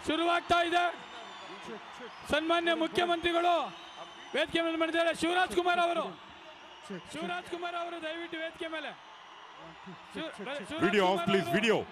ಶುರುವಾಗ್ತಾ ಇದೆ ಸನ್ಮಾನ್ಯ ಮುಖ್ಯಮಂತ್ರಿಗಳು ವೇದಿಕೆ ಮೇಲೆ ಮಾಡಿದ್ದಾರೆ ಶಿವರಾಜ್ ಕುಮಾರ್ ಅವರು ಶಿವರಾಜ್ ಕುಮಾರ್ ಅವರು ದಯವಿಟ್ಟು ವೇದಿಕೆ ಮೇಲೆ Shiva- Shivaraj video off Kumar please ಅವರು- ವಿಡಿಯೋ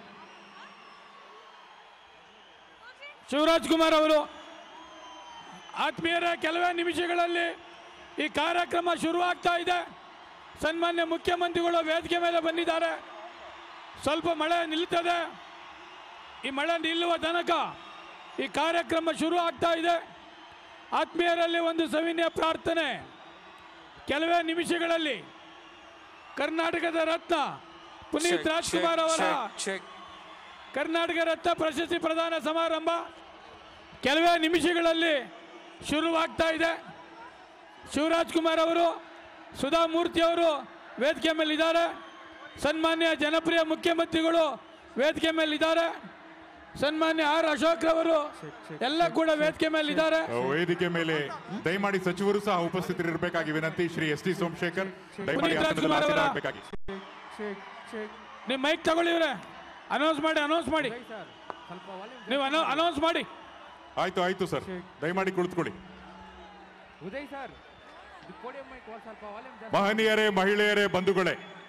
ಶಿವರಾಜ್ ಕುಮಾರ್ ಅವರು ಆತ್ಮೀಯರ ಕೆಲವೇ ನಿಮಿಷಗಳಲ್ಲಿ ಈ ಕಾರ್ಯಕ್ರಮ ಶುರುವಾಗ್ತಾ ಇದೆ ಸನ್ಮಾನ್ಯ ಮುಖ್ಯಮಂತ್ರಿಗಳು ವೇದಿಕೆ ಮೇಲೆ ಬಂದಿದ್ದಾರೆ ಸ್ವಲ್ಪ ಮಳೆ ನಿಲ್ತದೆ ಈ ಮಳೆ ನಿಲ್ಲುವ ತನಕ ಈ ಕಾರ್ಯಕ್ರಮ ಶುರು ಆಗ್ತಾ ಇದೆ ಆತ್ಮೀಯರಲ್ಲಿ ಒಂದು ಸವಿನಯ ಪ್ರಾರ್ಥನೆ ಕೆಲವೇ ನಿಮಿಷಗಳಲ್ಲಿ ಕರ್ನಾಟಕದ ರತ್ನ ಪುನೀತ್ ರಾಜ್ಕುಮಾರ್ ಅವರ ಕರ್ನಾಟಕ ರತ್ನ ಪ್ರಶಸ್ತಿ ಪ್ರದಾನ ಸಮಾರಂಭ ಕೆಲವೇ ನಿಮಿಷಗಳಲ್ಲಿ ಶುರುವಾಗ್ತಾ ಇದೆ ಶಿವರಾಜ್ ಕುಮಾರ್ ಅವರು ಸುಧಾ ಮೂರ್ತಿ ಅವರು ವೇದಿಕೆ ಮೇಲಿದ್ದಾರೆ ಸನ್ಮಾನ್ಯ ಜನಪ್ರಿಯ ಮುಖ್ಯಮಂತ್ರಿಗಳು ವೇದಿಕೆ ಮೇಲಿದ್ದಾರೆ ಸನ್ಮಾನ್ಯ ಆರ್ ಅಶೋಕ್ ರವರು ಎಲ್ಲ ಕೂಡ ವೇದಿಕೆ ಮೇಲಿದ್ದಾರೆ ವೇದಿಕೆ ಮೇಲೆ ದಯಮಾಡಿ ಸಚಿವರು ಸಹ ಉಪಸ್ಥಿತರಿರಬೇಕಾಗಿ ವಿನಂತಿ ಶ್ರೀ ಎಸ್ ಟಿ ಸೋಮಶೇಖರ್ ದಯಮಾಡಿ ಪುನೀತ್ ಆಸನದಲ್ಲಿ ರಾಜ್ಕುಮಾರ್ ಅವರ- ಆಸೀನರಾಗಬೇಕಾಗಿ ನಿಮ್ಮ ಮೈಕ್ ತಗೊಳ್ಳಿವ್ರೆ ಅನೌನ್ಸ್ ಮಾಡಿ ಅನೌನ್ಸ್ ಮಾಡಿ ನೀವು ಅನೌನ್ಸ್ ಮಾಡಿ ಆಯ್ತು ಆಯ್ತು ಸರ್ ದಯಮಾಡಿ ಕುಳಿತುಕೊಳ್ಳಿ ಉದಯ್ ಸರ್ ಪೋಡಿಯಂ ಮೈಕ್ ಸ್ವಲ್ಪ ವಾಲ್ಯೂಮ್ ಜಾಸ್ತಿ ಮಹನೀಯರೇ ಮಹಿಳೆಯರೇ ಬಂಧುಗಳೇ